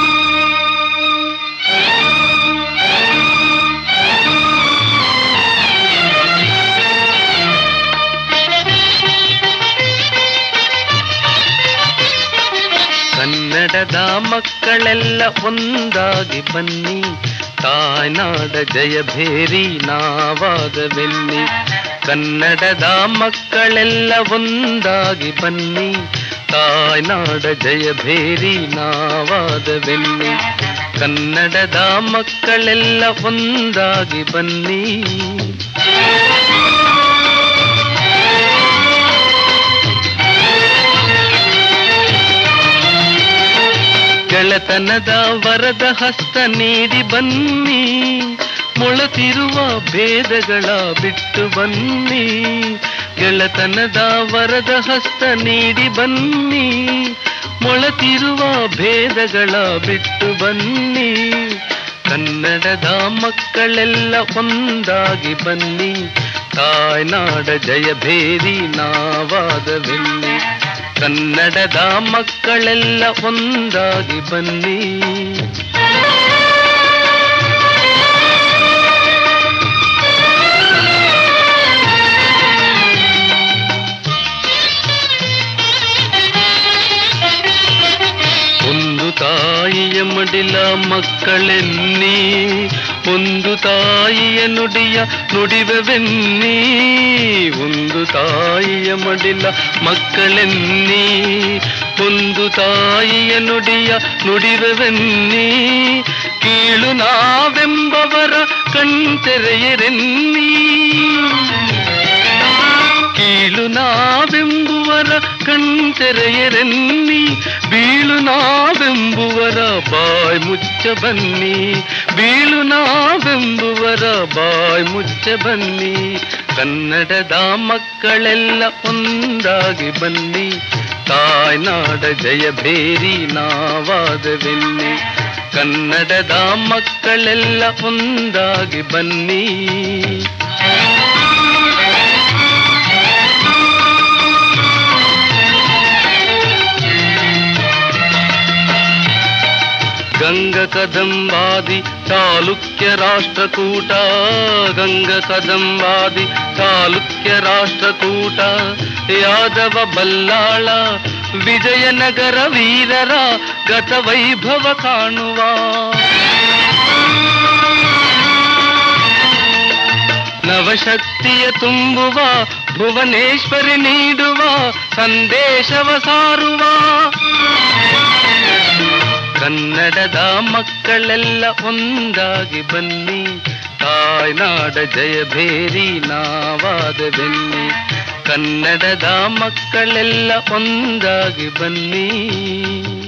ಕನ್ನಡದ ಮಕ್ಕಳೆಲ್ಲ ಒಂದಾಗಿ ಬನ್ನಿ ತಾಯ್ನಾಡ ಜಯಭೇರಿ ನಾವಾದ ಬೆನ್ನಿ ಕನ್ನಡದ ಮಕ್ಕಳೆಲ್ಲ ಒಂದಾಗಿ ಬನ್ನಿ ತಾಯ್ನಾಡ ಜಯಭೇರಿ ನಾವಾದ ಬೆನ್ನಿ ಕನ್ನಡದ ಮಕ್ಕಳೆಲ್ಲ ಒಂದಾಗಿ ಬನ್ನಿ ಗೆಳತನದ ವರದ ಹಸ್ತ ನೀಡಿ ಬನ್ನಿ ಮೊಳತಿರುವ ಭೇದಗಳ ಬಿಟ್ಟು ಬನ್ನಿ ಗೆಳತನದ ವರದ ಹಸ್ತ ನೀಡಿ ಬನ್ನಿ ಮೊಳತಿರುವ ಭೇದಗಳ ಬಿಟ್ಟು ಬನ್ನಿ ಕನ್ನಡದ ಮಕ್ಕಳೆಲ್ಲ ಒಂದಾಗಿ ಬನ್ನಿ ತಾಯ್ನಾಡ ಜಯಭೇರಿ ನಾವಾದವೆನ್ನಿ ಕನ್ನಡದ ಮಕ್ಕಳೆಲ್ಲ ಒಂದಾಗಿ ಬನ್ನಿ ಒಂದು ತಾಯಿಯ ಮಡಿಲ ಮಕ್ಕಳೆನ್ನಿ ಒಂದು ತಾಯಿಯ ನುಡಿಯ ನುಡಿವೆವೆನ್ನಿ ಒಂದು ತಾಯಿಯ ಮಡಿಲ ಮಕ್ಕಳೆನ್ನಿ ಒಂದು ತಾಯಿಯ ನುಡಿಯ ನುಡಿವೆವೆನ್ನಿ ಕೀಳು ನಾವೆಂಬವರ ಕಣ್ತೆರೆಯರೆನ್ನಿ ಕೀಳು ನಾವೆಂಬುವರ ಕಣ್ತೆರೆಯರೆನ್ನಿ ಬೀಳು ನಾವೆಂಬುವರ ಬಾಯ್ ಮುಚ್ಚ ಬನ್ನಿ ಬೀಳು ನಾವೆಂಬುವರ ಬಾಯ್ ಮುಚ್ಚ ಬನ್ನಿ ಕನ್ನಡದ ಮಕ್ಕಳೆಲ್ಲ ಒಂದಾಗಿ ಬನ್ನಿ ತಾಯ್ನಾಡ ಜಯಭೇರಿ ನಾವಾದವೆನ್ನಿ ಕನ್ನಡದ ಮಕ್ಕಳೆಲ್ಲ ಒಂದಾಗಿ ಬನ್ನಿ ಗಂಗ ಕದಂಬಾದಿ ಚಾಲುಕ್ಯ ರಾಷ್ಟ್ರಕೂಟ ಗಂಗ ಕದಂಬಾದಿ ಚಾಲುಕ್ಯ ರಾಷ್ಟ್ರಕೂಟ ಯಾದವ ಬಲ್ಲಾಳ ವಿಜಯನಗರ ವೀರರ ಗತ ವೈಭವ ಕಾಣುವ ನವಶಕ್ತಿಯ ತುಂಬುವ ಭುವನೇಶ್ವರಿ ನೀಡುವ ಸಂದೇಶವ ಸಾರುವ ಕನ್ನಡದ ಮಕ್ಕಳೆಲ್ಲ ಒಂದಾಗಿ ಬನ್ನಿ ತಾಯ್ನಾಡ ಜಯಭೇರಿ ನಾವಾದ ಬೆನ್ನಿ ಕನ್ನಡದ ಮಕ್ಕಳೆಲ್ಲ ಒಂದಾಗಿ ಬನ್ನಿ